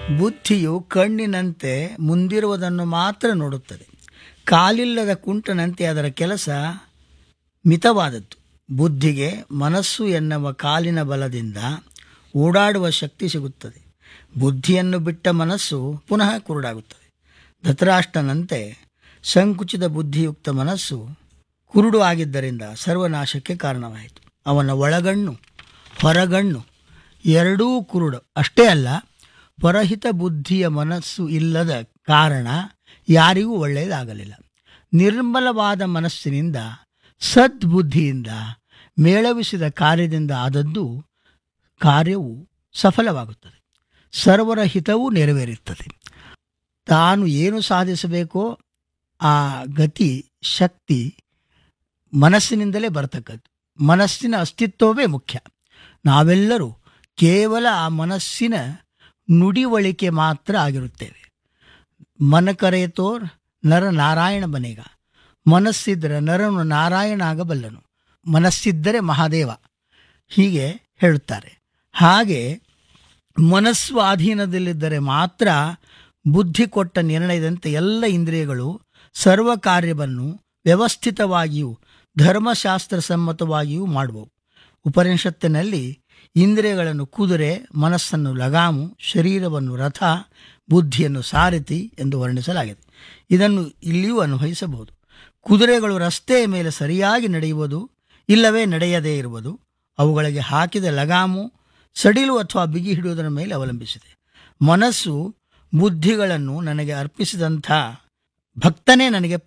ಬುದ್ಧಿಯು ಕಣ್ಣಿನಂತೆ ಮುಂದಿರುವುದನ್ನು ಮಾತ್ರ ನೋಡುತ್ತದೆ ಕಾಲಿಲ್ಲದ ಕುಂಟನಂತೆ ಅದರ ಕೆಲಸ ಮಿತವಾದದ್ದು ಬುದ್ಧಿಗೆ ಮನಸ್ಸು ಎನ್ನುವ ಕಾಲಿನ ಬಲದಿಂದ ಓಡಾಡುವ ಶಕ್ತಿ ಸಿಗುತ್ತದೆ ಬುದ್ಧಿಯನ್ನು ಬಿಟ್ಟ ಮನಸ್ಸು ಪುನಃ ಕುರುಡಾಗುತ್ತದೆ ಧತರಾಷ್ಟ್ರನಂತೆ ಸಂಕುಚಿತ ಬುದ್ಧಿಯುಕ್ತ ಮನಸ್ಸು ಕುರುಡು ಆಗಿದ್ದರಿಂದ ಸರ್ವನಾಶಕ್ಕೆ ಕಾರಣವಾಯಿತು ಅವನ ಒಳಗಣ್ಣು ಹೊರಗಣ್ಣು ಎರಡೂ ಕುರುಡು ಅಷ್ಟೇ ಅಲ್ಲ ಪರಹಿತ ಬುದ್ಧಿಯ ಮನಸ್ಸು ಇಲ್ಲದ ಕಾರಣ ಯಾರಿಗೂ ಒಳ್ಳೆಯದಾಗಲಿಲ್ಲ ನಿರ್ಮಲವಾದ ಮನಸ್ಸಿನಿಂದ ಸದ್ಬುದ್ಧಿಯಿಂದ ಮೇಳವಿಸಿದ ಕಾರ್ಯದಿಂದ ಆದದ್ದು ಕಾರ್ಯವು ಸಫಲವಾಗುತ್ತದೆ ಸರ್ವರ ಹಿತವೂ ನೆರವೇರುತ್ತದೆ ತಾನು ಏನು ಸಾಧಿಸಬೇಕೋ ಆ ಗತಿ ಶಕ್ತಿ ಮನಸ್ಸಿನಿಂದಲೇ ಬರತಕ್ಕದ್ದು ಮನಸ್ಸಿನ ಅಸ್ತಿತ್ವವೇ ಮುಖ್ಯ ನಾವೆಲ್ಲರೂ ಕೇವಲ ಆ ಮನಸ್ಸಿನ ನುಡಿವಳಿಕೆ ಮಾತ್ರ ಆಗಿರುತ್ತೇವೆ ಮನ ಕರೆಯತೋರ್ ನರ ನಾರಾಯಣ ಬನೇಗ ಮನಸ್ಸಿದ್ದರೆ ನರನು ನಾರಾಯಣ ಆಗಬಲ್ಲನು ಮನಸ್ಸಿದ್ದರೆ ಮಹಾದೇವ ಹೀಗೆ ಹೇಳುತ್ತಾರೆ ಹಾಗೆ ಮನಸ್ಸು ಅಧೀನದಲ್ಲಿದ್ದರೆ ಮಾತ್ರ ಬುದ್ಧಿ ಕೊಟ್ಟ ನಿರ್ಣಯದಂತೆ ಎಲ್ಲ ಇಂದ್ರಿಯಗಳು ಸರ್ವ ಕಾರ್ಯವನ್ನು ವ್ಯವಸ್ಥಿತವಾಗಿಯೂ ಧರ್ಮಶಾಸ್ತ್ರ ಸಮ್ಮತವಾಗಿಯೂ ಮಾಡುವವು ಉಪನಿಷತ್ತಿನಲ್ಲಿ ಇಂದ್ರಿಯಗಳನ್ನು ಕುದುರೆ ಮನಸ್ಸನ್ನು ಲಗಾಮು ಶರೀರವನ್ನು ರಥ ಬುದ್ಧಿಯನ್ನು ಸಾರಥಿ ಎಂದು ವರ್ಣಿಸಲಾಗಿದೆ ಇದನ್ನು ಇಲ್ಲಿಯೂ ಅನ್ವಯಿಸಬಹುದು ಕುದುರೆಗಳು ರಸ್ತೆಯ ಮೇಲೆ ಸರಿಯಾಗಿ ನಡೆಯುವುದು ಇಲ್ಲವೇ ನಡೆಯದೇ ಇರುವುದು ಅವುಗಳಿಗೆ ಹಾಕಿದ ಲಗಾಮು ಸಡಿಲು ಅಥವಾ ಬಿಗಿ ಹಿಡಿಯುವುದರ ಮೇಲೆ ಅವಲಂಬಿಸಿದೆ ಮನಸ್ಸು ಬುದ್ಧಿಗಳನ್ನು ನನಗೆ ಅರ್ಪಿಸಿದಂಥ ಭಕ್ತನೇ ನನಗೆ